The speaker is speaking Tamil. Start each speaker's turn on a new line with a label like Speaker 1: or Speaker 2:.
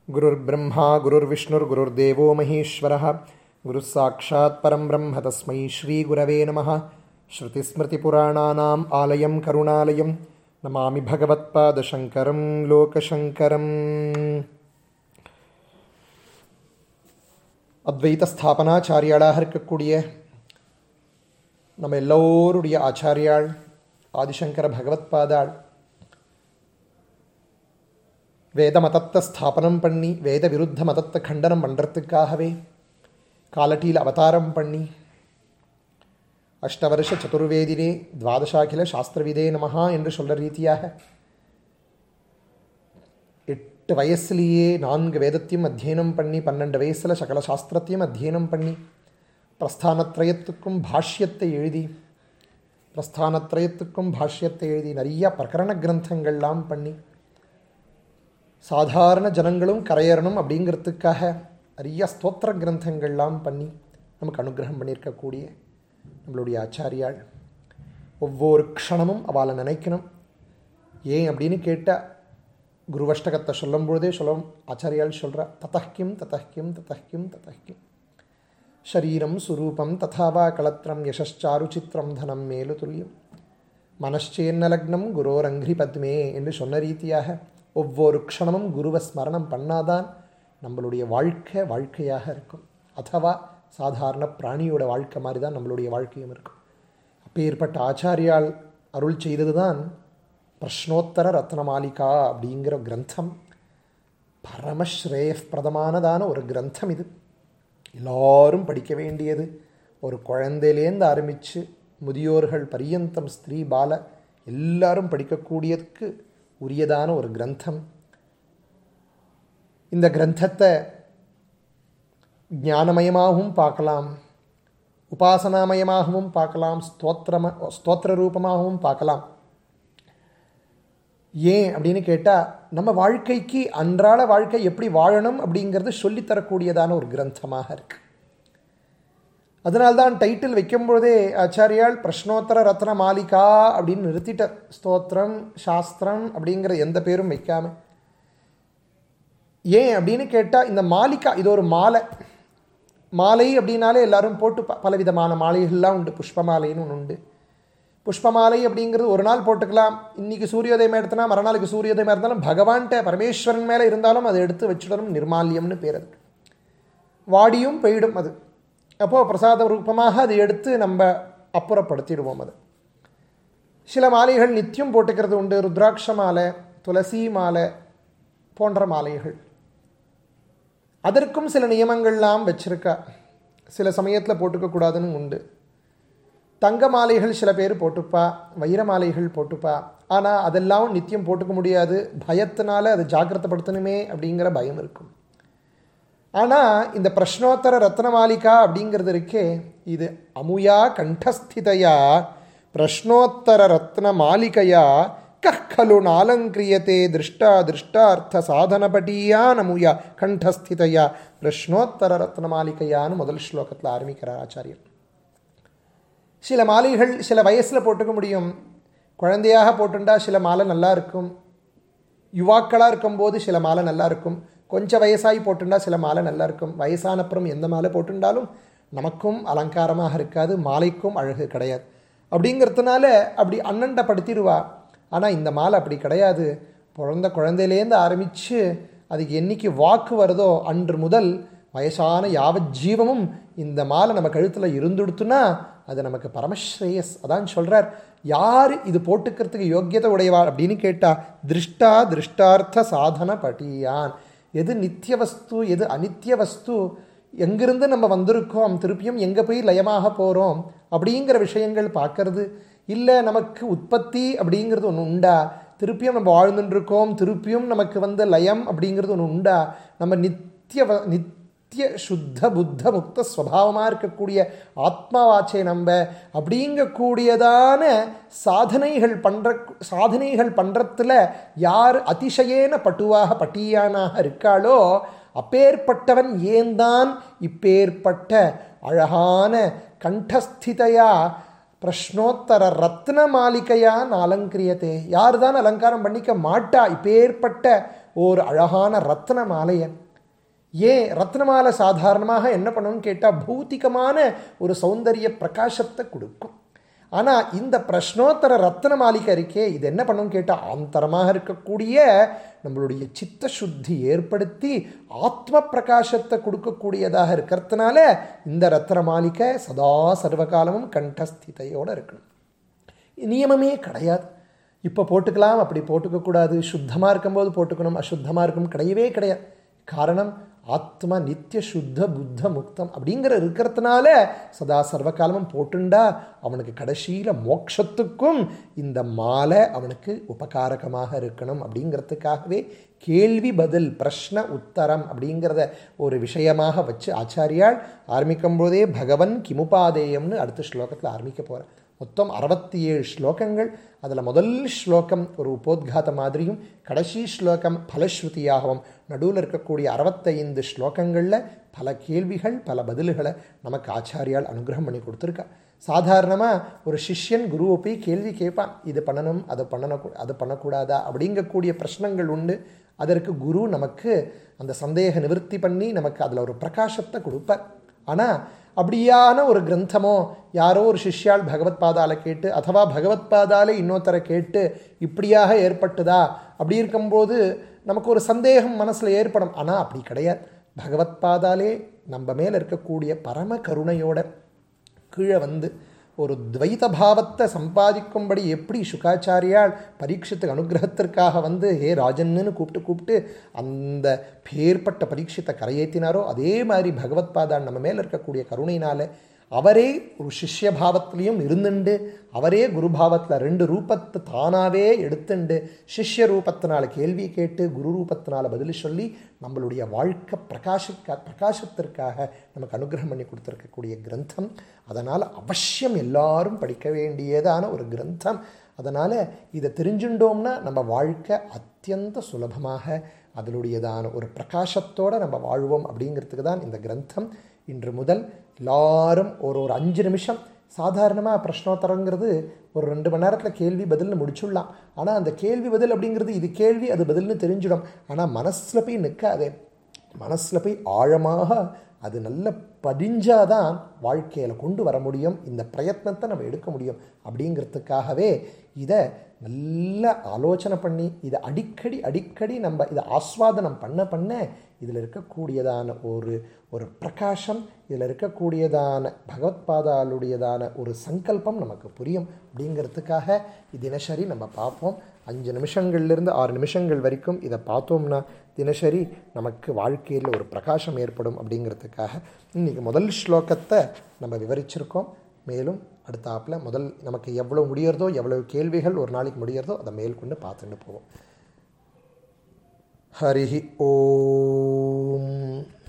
Speaker 1: गुरुर्ब्रह्मा गुरुर्विष्णुर्गुरुर्देवो महेश्वरः गुरुः साक्षात् परं ब्रह्म तस्मै श्रीगुरवे नमः श्रुतिस्मृतिपुराणानाम् आलयं करुणालयं नमामि भगवत्पादशङ्करं लोकशङ्करम् அத்வைத ஸ்தாபனாச்சாரியாளாக இருக்கக்கூடிய நம்ம எல்லோருடைய ஆச்சாரியாள் ஆதிசங்கர பகவத்பாதாள் வேத மதத்தை ஸ்தாபனம் பண்ணி வேத விருத்த மதத்தை கண்டனம் பண்ணுறதுக்காகவே காலட்டியில் அவதாரம் பண்ணி அஷ்டவருஷ சதுர்வேதினே துவாதசாகில சாஸ்திரவிதே நமஹா என்று சொல்கிற ரீதியாக எட்டு வயசுலேயே நான்கு வேதத்தையும் அத்தியனம் பண்ணி பன்னெண்டு வயசில் சகல சாஸ்திரத்தையும் அத்தியனம் பண்ணி பிரஸ்தானத்ரயத்துக்கும் பாஷ்யத்தை எழுதி பிரஸ்தானத்ரயத்துக்கும் பாஷ்யத்தை எழுதி நிறைய பிரகரண கிரந்தங்கள்லாம் பண்ணி சாதாரண ஜனங்களும் கரையறணும் அப்படிங்கிறதுக்காக நிறைய ஸ்தோத்திர கிரந்தங்கள்லாம் பண்ணி நமக்கு அனுகிரகம் பண்ணியிருக்கக்கூடிய நம்மளுடைய ஆச்சாரியாள் ஒவ்வொரு க்ஷணமும் அவளை நினைக்கணும் ஏன் அப்படின்னு கேட்டால் குருவஷ்டகத்தை சொல்லும் பொழுதே சொல்லும் ஆச்சாரியால் சொல்கிறா ததஹ்கிம் ததஹ்கிம் ததஹ்கிம் ததஹ்கிம் ஷரீரம் சுரூபம் ததாவா களத்திரம் யசாரு சித்திரம் தனம் மேலு துல்லியம் மனச்சேன்னலக்னம் குரோரங்கிரி பத்மே என்று சொன்ன ரீதியாக ஒவ்வொரு க்ஷணமும் குருவை ஸ்மரணம் பண்ணாதான் நம்மளுடைய வாழ்க்கை வாழ்க்கையாக இருக்கும் அதுவா சாதாரண பிராணியோட வாழ்க்கை மாதிரி தான் நம்மளுடைய வாழ்க்கையும் இருக்கும் அப்பேற்பட்ட ஆச்சாரியால் அருள் செய்தது தான் பிரஷ்னோத்தர ரத்னமாலிகா அப்படிங்கிற கிரந்தம் பரமஸ்ரேயப்பிரதமானதான ஒரு கிரந்தம் இது எல்லாரும் படிக்க வேண்டியது ஒரு குழந்தையிலேருந்து ஆரம்பித்து முதியோர்கள் பரியந்தம் ஸ்திரீ பால எல்லாரும் படிக்கக்கூடியதுக்கு உரியதான ஒரு கிரந்தம் இந்த கிரந்தத்தை ஞானமயமாகவும் பார்க்கலாம் உபாசனாமயமாகவும் பார்க்கலாம் ஸ்தோத்திரம ஸ்தோத்திர ரூபமாகவும் பார்க்கலாம் ஏன் அப்படின்னு கேட்டால் நம்ம வாழ்க்கைக்கு அன்றாட வாழ்க்கை எப்படி வாழணும் அப்படிங்கிறது சொல்லித்தரக்கூடியதான ஒரு கிரந்தமாக இருக்கு அதனால்தான் டைட்டில் வைக்கும்பொழுதே ஆச்சாரியால் பிரஷ்னோத்தர ரத்ன மாலிகா அப்படின்னு நிறுத்திட்டார் ஸ்தோத்திரம் சாஸ்திரம் அப்படிங்கிற எந்த பேரும் வைக்காம ஏன் அப்படின்னு கேட்டால் இந்த மாலிகா இது ஒரு மாலை மாலை அப்படின்னாலே எல்லாரும் போட்டு பலவிதமான மாலைகள்லாம் உண்டு புஷ்ப மாலைன்னு ஒன்று உண்டு புஷ்பமாலை அப்படிங்கிறது ஒரு நாள் போட்டுக்கலாம் இன்றைக்கி சூரியோதயம் எடுத்தனா மறுநாளுக்கு சூரியோதயம் இருந்தாலும் பகவான்கிட்ட பரமேஸ்வரன் மேலே இருந்தாலும் அதை எடுத்து வச்சுடணும் நிர்மால்யம்னு பேர் அது வாடியும் போயிடும் அது அப்போது பிரசாத ரூபமாக அதை எடுத்து நம்ம அப்புறப்படுத்திடுவோம் அது சில மாலைகள் நித்தியம் போட்டுக்கிறது உண்டு ருத்ராட்ச மாலை துளசி மாலை போன்ற மாலைகள் அதற்கும் சில நியமங்கள்லாம் வச்சுருக்கா சில சமயத்தில் போட்டுக்கக்கூடாதுன்னு உண்டு தங்க மாலைகள் சில பேர் போட்டுப்பா வைர மாலைகள் போட்டுப்பா ஆனால் அதெல்லாம் நித்தியம் போட்டுக்க முடியாது பயத்தினால அதை ஜாக்கிரதைப்படுத்தணுமே அப்படிங்கிற பயம் இருக்கும் ஆனால் இந்த பிரஷ்னோத்தர ரத்ன மாலிகா அப்படிங்கிறது இருக்கே இது அமுயா கண்டஸ்திதையா பிரஷ்னோத்தர ரத்ன மாலிகையா கஹ்கலு நாலங்கிரியத்தே திருஷ்டா திருஷ்டார்த்த சாதனபட்டியா நமுயா கண்டஸ்திதையா பிரஷ்னோத்தர ரத்ன மாலிகையான்னு முதல் ஸ்லோகத்தில் ஆரம்பிக்கிறார் ஆச்சாரியர் சில மாலைகள் சில வயசில் போட்டுக்க முடியும் குழந்தையாக போட்டுண்டா சில மாலை நல்லா இருக்கும் யுவாக்களாக இருக்கும்போது சில மாலை நல்லா இருக்கும் கொஞ்சம் வயசாகி போட்டுண்டா சில மாலை நல்லா இருக்கும் வயசானப்புறம் எந்த மாலை போட்டுண்டாலும் நமக்கும் அலங்காரமாக இருக்காது மாலைக்கும் அழகு கிடையாது அப்படிங்கிறதுனால அப்படி அண்ணண்டப்படுத்திடுவா ஆனால் இந்த மாலை அப்படி கிடையாது பிறந்த குழந்தையிலேருந்து ஆரம்பித்து அதுக்கு என்றைக்கு வாக்கு வருதோ அன்று முதல் வயசான யாவத் ஜீவமும் இந்த மாலை நம்ம கழுத்தில் இருந்துடுத்துனா அது நமக்கு பரமஸ்ரேயஸ் அதான் சொல்கிறார் யார் இது போட்டுக்கிறதுக்கு யோக்கியதை உடையவார் அப்படின்னு கேட்டால் திருஷ்டா திருஷ்டார்த்த சாதன பட்டியான் எது நித்திய வஸ்து எது அனித்திய வஸ்து எங்கிருந்து நம்ம வந்திருக்கோம் திருப்பியும் எங்கே போய் லயமாக போகிறோம் அப்படிங்கிற விஷயங்கள் பார்க்கறது இல்லை நமக்கு உற்பத்தி அப்படிங்கிறது ஒன்று உண்டா திருப்பியும் நம்ம வாழ்ந்துட்டுருக்கோம் திருப்பியும் நமக்கு வந்த லயம் அப்படிங்கிறது ஒன்று உண்டா நம்ம நித்திய நித் நித்திய சுத்த புத்த முக்த ஸ்வபாவமாக இருக்கக்கூடிய ஆத்மாவாச்சை நம்ம அப்படிங்கக்கூடியதான சாதனைகள் பண்ணுற சாதனைகள் பண்ணுறதுல யார் அதிசயேன பட்டுவாக பட்டியானாக இருக்காளோ அப்பேற்பட்டவன் ஏன்தான் இப்பேற்பட்ட அழகான கண்டஸ்திதையா பிரஷ்னோத்தர ரத்ன மாளிகையான் அலங்கிரியத்தே யார் தான் அலங்காரம் பண்ணிக்க மாட்டா இப்பேற்பட்ட ஒரு அழகான ரத்ன மாலையை ஏன் ரத்னமாலை சாதாரணமாக என்ன பண்ணணும்னு கேட்டால் பௌத்திகமான ஒரு சௌந்தரிய பிரகாசத்தை கொடுக்கும் ஆனால் இந்த பிரஷ்னோத்தர ரத்ன மாளிகை இருக்கே இது என்ன பண்ணணும்னு கேட்டால் ஆந்தரமாக இருக்கக்கூடிய நம்மளுடைய சித்த சுத்தி ஏற்படுத்தி ஆத்ம பிரகாசத்தை கொடுக்கக்கூடியதாக இருக்கிறதுனால இந்த ரத்ன மாளிகை சதா சர்வகாலமும் கண்டஸ்திதையோடு இருக்கணும் நியமமே கிடையாது இப்போ போட்டுக்கலாம் அப்படி போட்டுக்கக்கூடாது சுத்தமாக இருக்கும்போது போட்டுக்கணும் அசுத்தமாக இருக்கும் கிடையவே கிடையாது காரணம் ஆத்மா நித்திய சுத்த புத்த முக்தம் அப்படிங்கிற இருக்கிறதுனால சதா சர்வகாலமும் போட்டுண்டா அவனுக்கு கடைசியில் மோட்சத்துக்கும் இந்த மாலை அவனுக்கு உபகாரகமாக இருக்கணும் அப்படிங்கிறதுக்காகவே கேள்வி பதில் பிரஷ்ன உத்தரம் அப்படிங்கிறத ஒரு விஷயமாக வச்சு ஆச்சாரியால் ஆரம்பிக்கும் போதே பகவன் கிமுபாதேயம்னு அடுத்த ஸ்லோகத்தில் ஆரம்பிக்க போகிறேன் மொத்தம் அறுபத்தி ஏழு ஸ்லோகங்கள் அதில் முதல் ஸ்லோகம் ஒரு உபோத்காத மாதிரியும் கடைசி ஸ்லோகம் பலஸ்ருதியாகவும் நடுவில் இருக்கக்கூடிய அறுபத்தைந்து ஸ்லோகங்களில் பல கேள்விகள் பல பதில்களை நமக்கு ஆச்சாரியால் அனுகிரகம் பண்ணி கொடுத்துருக்கா சாதாரணமாக ஒரு சிஷ்யன் குருவை போய் கேள்வி கேட்பான் இது பண்ணணும் அதை பண்ணணும் அது பண்ணக்கூடாதா அப்படிங்கக்கூடிய பிரச்சனைகள் உண்டு அதற்கு குரு நமக்கு அந்த சந்தேக நிவர்த்தி பண்ணி நமக்கு அதில் ஒரு பிரகாசத்தை கொடுப்பார் ஆனால் அப்படியான ஒரு கிரந்தமோ யாரோ ஒரு சிஷ்யால் பகவத் பாதால கேட்டு அதுவா பகவத் பாதாலே இன்னொருத்தரை கேட்டு இப்படியாக ஏற்பட்டுதா அப்படி இருக்கும்போது நமக்கு ஒரு சந்தேகம் மனசில் ஏற்படும் ஆனால் அப்படி கிடையாது பகவத் பாதாலே நம்ம மேலே இருக்கக்கூடிய பரம கருணையோட கீழே வந்து ஒரு துவைத பாவத்தை சம்பாதிக்கும்படி எப்படி சுகாச்சாரியால் பரீட்சத்துக்கு அனுகிரகத்திற்காக வந்து ஹே ராஜன்னு கூப்பிட்டு கூப்பிட்டு அந்த பேர்பட்ட பரீட்சத்தை கரையேற்றினாரோ அதே மாதிரி பகவத் பாதான் நம்ம மேலே இருக்கக்கூடிய கருணையினால அவரே ஒரு சிஷ்ய பாவத்திலையும் இருந்துண்டு அவரே குருபாவத்தில் ரெண்டு ரூபத்தை தானாகவே எடுத்துண்டு சிஷ்ய ரூபத்தினால கேள்வி கேட்டு குரு ரூபத்தினால பதில் சொல்லி நம்மளுடைய வாழ்க்கை பிரகாசிக்க பிரகாசத்திற்காக நமக்கு அனுகிரகம் பண்ணி கொடுத்துருக்கக்கூடிய கிரந்தம் அதனால் அவசியம் எல்லாரும் படிக்க வேண்டியதான ஒரு கிரந்தம் அதனால் இதை தெரிஞ்சுட்டோம்னா நம்ம வாழ்க்கை அத்தியந்த சுலபமாக அதனுடையதான ஒரு பிரகாசத்தோடு நம்ம வாழ்வோம் அப்படிங்கிறதுக்கு தான் இந்த கிரந்தம் இன்று முதல் எல்லாரும் ஒரு ஒரு அஞ்சு நிமிஷம் சாதாரணமாக பிரஷ்னோத்தரங்கிறது ஒரு ரெண்டு மணி நேரத்தில் கேள்வி பதில்னு முடிச்சுடலாம் ஆனால் அந்த கேள்வி பதில் அப்படிங்கிறது இது கேள்வி அது பதில்னு தெரிஞ்சிடும் ஆனால் மனசில் போய் நிற்காதே மனசில் போய் ஆழமாக அது நல்ல பதிஞ்சாதான் வாழ்க்கையில் கொண்டு வர முடியும் இந்த பிரயத்னத்தை நம்ம எடுக்க முடியும் அப்படிங்கிறதுக்காகவே இதை நல்ல ஆலோசனை பண்ணி இதை அடிக்கடி அடிக்கடி நம்ம இதை ஆஸ்வாதனம் பண்ண பண்ண இதில் இருக்கக்கூடியதான ஒரு ஒரு பிரகாசம் இதில் இருக்கக்கூடியதான பகவத்பாதாலுடையதான ஒரு சங்கல்பம் நமக்கு புரியும் அப்படிங்கிறதுக்காக தினசரி நம்ம பார்ப்போம் அஞ்சு நிமிஷங்கள்லேருந்து ஆறு நிமிஷங்கள் வரைக்கும் இதை பார்த்தோம்னா தினசரி நமக்கு வாழ்க்கையில் ஒரு பிரகாசம் ஏற்படும் அப்படிங்கிறதுக்காக இன்றைக்கி முதல் ஸ்லோகத்தை நம்ம விவரிச்சிருக்கோம் மேலும் அடுத்தாப்பில் முதல் நமக்கு எவ்வளோ முடியறதோ எவ்வளவு கேள்விகள் ஒரு நாளைக்கு முடியறதோ அதை மேல் கொண்டு பார்த்துட்டு போவோம் ஹரி ஓம்